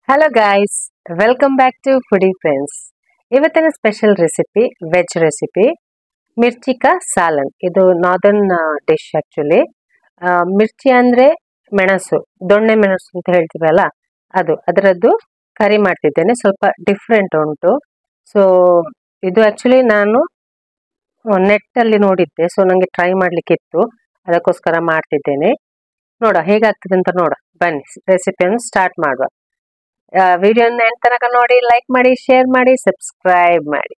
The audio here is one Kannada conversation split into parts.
hello guys welcome back to foodie friends ಇವತ್ತಿನ special recipe veg recipe mirchi ka salan ಇದು ನಾರ್ದರ್ನ್ ಡಿಶ್ ಆಕ್ಚುಲಿ ಮಿರ್ಚಿ ಅಂದ್ರೆ ಮೆಣಸು ದೊಣ್ಣೆ ಮೆಣಸು ಅಂತ ಹೇಳ್ತೀವಲ್ಲ ಅದು ಅದರದ್ದು ಕರಿ ಮಾಡ್ತಿದ್ದೇನೆ ಸ್ವಲ್ಪ ಡಿಫ್ರೆಂಟ್ ಉಂಟು ಸೊ ಇದು ಆಕ್ಚುಲಿ ನಾನು ನೆಟ್ ಅಲ್ಲಿ ನೋಡಿದ್ದೆ ಸೊ ನಂಗೆ ಟ್ರೈ ಮಾಡ್ಲಿಕ್ಕಿತ್ತು ಅದಕ್ಕೋಸ್ಕರ ಮಾಡ್ತಿದ್ದೇನೆ ನೋಡ ಹೇಗಾಗ್ತದೆ ಅಂತ ನೋಡ ಬನ್ನಿ ರೆಸಿಪಿಯನ್ನು ಸ್ಟಾರ್ಟ್ ಮಾಡುವ ವಿಡಿಯೋನ ಎಂಡ್ ತನಕ ನೋಡಿ ಲೈಕ್ ಮಾಡಿ ಶೇರ್ ಮಾಡಿ ಸಬ್ಸ್ಕ್ರೈಬ್ ಮಾಡಿ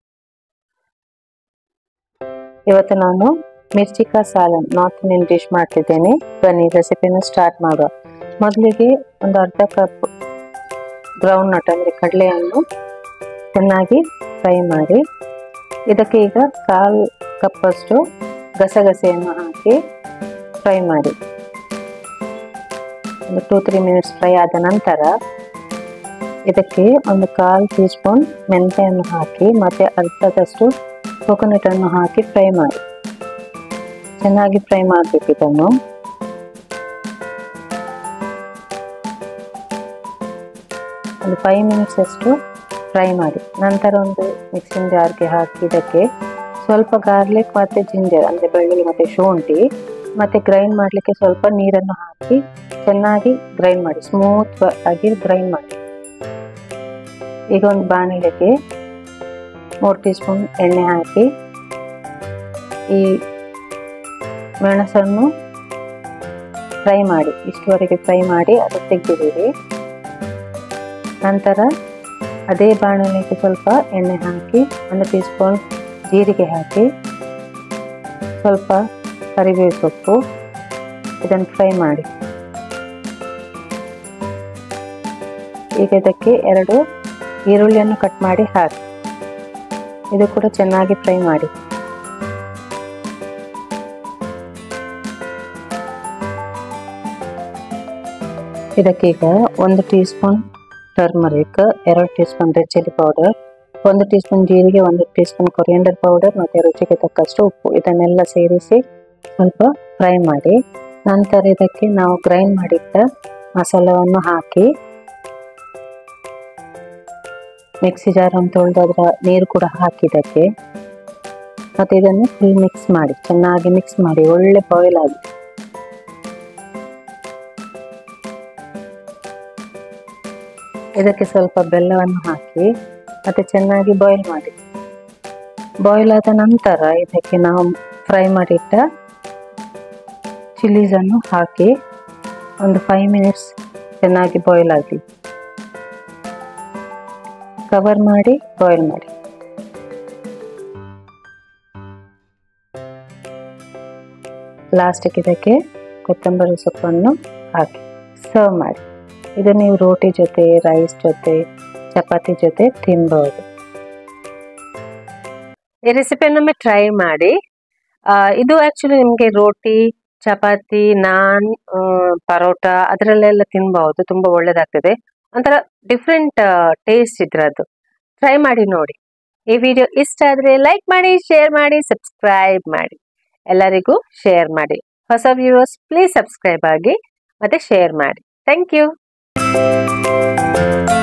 ಇವತ್ತು ನಾನು mirchi ka salan north Indian dish ಮಾಡ್ತಿದ್ದೇನೆ ಬನ್ನಿ ರೆಸಿಪಿನ ಸ್ಟಾರ್ಟ್ ಮಾಡುವ ಮೊದಲಿಗೆ ಒಂದು ಅರ್ಧ ಕಪ್ ಗ್ರೌಂಡ್ ನಟ್ ಅಂದರೆ ಕಡಲೆಯನ್ನು ಚೆನ್ನಾಗಿ ಫ್ರೈ ಮಾಡಿ ಇದಕ್ಕೆ ಈಗ ಕಾಲು ಕಪ್ಪಷ್ಟು ಗಸಗಸೆಯನ್ನು ಹಾಕಿ ಫ್ರೈ ಮಾಡಿ ಒಂದು ಟೂ ತ್ರೀ ಮಿನಿಟ್ಸ್ ಫ್ರೈ ಆದ ನಂತರ ಇದಕ್ಕೆ ಒಂದು ಕಾಲು ಟೀ ಸ್ಪೂನ್ ಮೆಂತೆಯನ್ನು ಹಾಕಿ ಮತ್ತು ಅರ್ಧದಷ್ಟು ಕೋಕೋನಟ್ ಅನ್ನು ಹಾಕಿ ಫ್ರೈ ಮಾಡಿ ಚೆನ್ನಾಗಿ ಫ್ರೈ ಮಾಡಬೇಕು ಇದನ್ನು ಒಂದು ಫೈವ್ ಮಿನಿಟ್ಸ್ ಅಷ್ಟು ಫ್ರೈ ಮಾಡಿ ನಂತರ ಒಂದು ಮಿಕ್ಸಿಂಗ್ ಜಾರ್ಗೆ ಹಾಕಿ ಇದಕ್ಕೆ ಸ್ವಲ್ಪ ಗಾರ್ಲಿಕ್ ಮತ್ತು ಜಿಂಜರ್ ಅಂದರೆ ಬೆಳ್ಳುಳ್ಳಿ ಮತ್ತು ಶುಂಠಿ ಮತ್ತು ಗ್ರೈಂಡ್ ಮಾಡಲಿಕ್ಕೆ ಸ್ವಲ್ಪ ನೀರನ್ನು ಹಾಕಿ ಚೆನ್ನಾಗಿ ಗ್ರೈಂಡ್ ಮಾಡಿ ಸ್ಮೂತ್ ಆಗಿ ಗ್ರೈಂಡ್ ಮಾಡಿ ಈಗ ಒಂದು ಬಾಣಲೆಗೆ ಮೂರು ಟೀ ಸ್ಪೂನ್ ಎಣ್ಣೆ ಹಾಕಿ ಈ ಮೆಣಸನ್ನು ಫ್ರೈ ಮಾಡಿ ಇಷ್ಟುವರೆಗೆ ಫ್ರೈ ಮಾಡಿ ಅದು ತೆಗೆದಿದ್ದೀರಿ ನಂತರ ಅದೇ ಬಾಣಲೆಗೆ ಸ್ವಲ್ಪ ಎಣ್ಣೆ ಹಾಕಿ ಒಂದು ಟೀ ಸ್ಪೂನ್ ಜೀರಿಗೆ ಹಾಕಿ ಸ್ವಲ್ಪ ಕರಿಬೇವು ಸೊಪ್ಪು ಇದನ್ನು ಫ್ರೈ ಮಾಡಿ ಈಗ ಇದಕ್ಕೆ ಎರಡು ಈರುಳ್ಳಿಯನ್ನು ಕಟ್ ಮಾಡಿ ಹಾಕಿ ಇದು ಕೂಡ ಚೆನ್ನಾಗಿ ಫ್ರೈ ಮಾಡಿ ಇದಕ್ಕೀಗ ಒಂದು ಟೀ ಸ್ಪೂನ್ ಟರ್ಮರಿಕ್ ಎರಡು tea spoon red chilli powder ಒಂದು ಟೀ ಸ್ಪೂನ್ ಜೀರಿಗೆ ಒಂದು ಟೀ ಸ್ಪೂನ್ ಕೊರಿಯಂಡರ್ ಪೌಡರ್ ಮತ್ತು ರುಚಿಗೆ ತಕ್ಕಷ್ಟು ಉಪ್ಪು ಇದನ್ನೆಲ್ಲ ಸೇರಿಸಿ ಸ್ವಲ್ಪ ಫ್ರೈ ಮಾಡಿ ನಂತರ ಇದಕ್ಕೆ ನಾವು ಗ್ರೈಂಡ್ ಮಾಡಿದ್ದ ಮಸಾಲವನ್ನು ಹಾಕಿ ಮಿಕ್ಸಿ ಜಾರನ್ನು ತೊಳೆದು ಅದರ ನೀರು ಕೂಡ ಹಾಕಿದ್ದಕ್ಕೆ ಮತ್ತು ಇದನ್ನು ಫುಲ್ ಮಿಕ್ಸ್ ಮಾಡಿ ಚೆನ್ನಾಗಿ ಮಿಕ್ಸ್ ಮಾಡಿ ಒಳ್ಳೆ ಬಾಯ್ಲ್ ಆಗಿ ಇದಕ್ಕೆ ಸ್ವಲ್ಪ ಬೆಲ್ಲವನ್ನು ಹಾಕಿ ಮತ್ತೆ ಚೆನ್ನಾಗಿ ಬಾಯ್ಲ್ ಮಾಡಿ ಬಾಯ್ಲ್ ಆದ ನಂತರ ಇದಕ್ಕೆ ನಾವು ಫ್ರೈ ಮಾಡಿಟ್ಟ ಚಿಲ್ಲೀಸನ್ನು ಹಾಕಿ ಒಂದು ಫೈವ್ ಮಿನಿಟ್ಸ್ ಚೆನ್ನಾಗಿ ಬಾಯ್ಲ್ ಆಗಲಿ ಕವರ್ ಮಾಡಿ ಬಾಯ್ಲ್ ಮಾಡಿ ಲಾಸ್ಟಿಗೆ ಇದಕ್ಕೆ ಕೊತ್ತಂಬರಿ ಸೊಪ್ಪನ್ನು ಹಾಕಿ ಸರ್ವ್ ಮಾಡಿ ಇದು ನೀವು ರೋಟಿ ಜೊತೆ ರೈಸ್ ಜೊತೆ ಚಪಾತಿ ಜೊತೆ ತಿನ್ಬಹುದು ಈ ರೆಸಿಪಿಯನ್ನೊಮ್ಮೆ ಟ್ರೈ ಮಾಡಿ ಇದು ಆಕ್ಚುಲಿ ನಿಮಗೆ ರೋಟಿ ಚಪಾತಿ ನಾನ್ ಪರೋಟ ಅದರಲ್ಲೆಲ್ಲ ತಿನ್ಬಹುದು ತುಂಬಾ ಒಳ್ಳೇದಾಗ್ತದೆ ಒಂಥರ ಡಿಫ್ರೆಂಟ್ ಟೇಸ್ಟ್ ಇದ್ರದ್ದು ಟ್ರೈ ಮಾಡಿ ನೋಡಿ ಈ ವಿಡಿಯೋ ಇಷ್ಟ ಆದ್ರೆ ಲೈಕ್ ಮಾಡಿ ಶೇರ್ ಮಾಡಿ ಸಬ್ಸ್ಕ್ರೈಬ್ ಮಾಡಿ ಎಲ್ಲರಿಗೂ ಶೇರ್ ಮಾಡಿ ಹೊಸ ವ್ಯೂವರ್ಸ್ ಪ್ಲೀಸ್ ಸಬ್ಸ್ಕ್ರೈಬ್ ಆಗಿ ಮತ್ತೆ ಶೇರ್ ಮಾಡಿ ಥ್ಯಾಂಕ್ ಯು